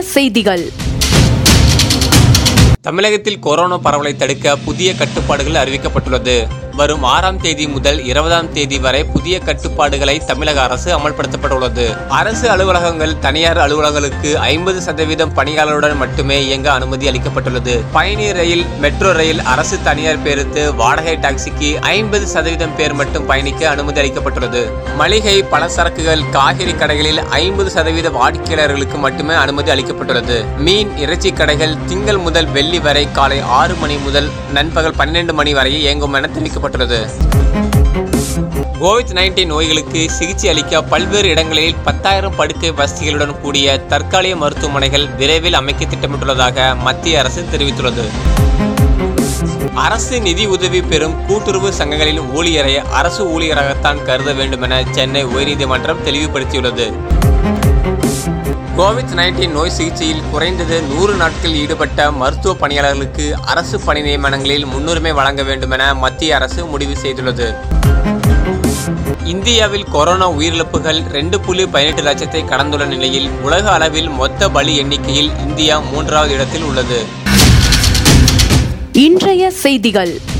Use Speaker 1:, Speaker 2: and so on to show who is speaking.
Speaker 1: செய்திகள்
Speaker 2: தமிழகத்தில் கொரோனா பரவலை தடுக்க புதிய கட்டுப்பாடுகள் அறிவிக்கப்பட்டுள்ளது வரும் ஆறாம் தேதி முதல் இருபதாம் தேதி வரை புதிய கட்டுப்பாடுகளை தமிழக அரசு அமல்படுத்தப்பட்டுள்ளது அரசு அலுவலகங்கள் தனியார் அலுவலகங்களுக்கு ஐம்பது சதவீதம் பணியாளருடன் மட்டுமே இயங்க அனுமதி அளிக்கப்பட்டுள்ளது பயணி ரயில் மெட்ரோ ரயில் அரசு தனியார் பேருந்து வாடகை டாக்ஸிக்கு ஐம்பது சதவீதம் பேர் மட்டும் பயணிக்க அனுமதி அளிக்கப்பட்டுள்ளது மளிகை பலசரக்குகள் காய்கறி கடைகளில் ஐம்பது சதவீத வாடிக்கையாளர்களுக்கு மட்டுமே அனுமதி அளிக்கப்பட்டுள்ளது மீன் இறைச்சி கடைகள் திங்கள் முதல் வெள்ளி வரை காலை ஆறு மணி முதல் நண்பகல் பன்னிரண்டு மணி வரை இயங்கும் என தெரிவிக்கப்பட்டுள்ளது கோவிட் நைன்டீன் நோய்களுக்கு சிகிச்சை அளிக்க பல்வேறு இடங்களில் பத்தாயிரம் படுக்கை வசதிகளுடன் கூடிய தற்காலிக மருத்துவமனைகள் விரைவில் அமைக்க திட்டமிட்டுள்ளதாக மத்திய அரசு தெரிவித்துள்ளது அரசு நிதி உதவி பெறும் கூட்டுறவு சங்கங்களின் ஊழியரை அரசு ஊழியராகத்தான் கருத வேண்டும் என சென்னை உயர்நீதிமன்றம் தெளிவுபடுத்தியுள்ளது கோவிட் நைன்டீன் நோய் சிகிச்சையில் குறைந்தது நூறு நாட்கள் ஈடுபட்ட மருத்துவ பணியாளர்களுக்கு அரசு பணி நியமனங்களில் முன்னுரிமை வழங்க வேண்டும் என மத்திய அரசு முடிவு செய்துள்ளது இந்தியாவில் கொரோனா உயிரிழப்புகள் ரெண்டு புள்ளி பதினெட்டு லட்சத்தை கடந்துள்ள நிலையில் உலக அளவில் மொத்த பலி எண்ணிக்கையில் இந்தியா மூன்றாவது இடத்தில் உள்ளது
Speaker 1: இன்றைய செய்திகள்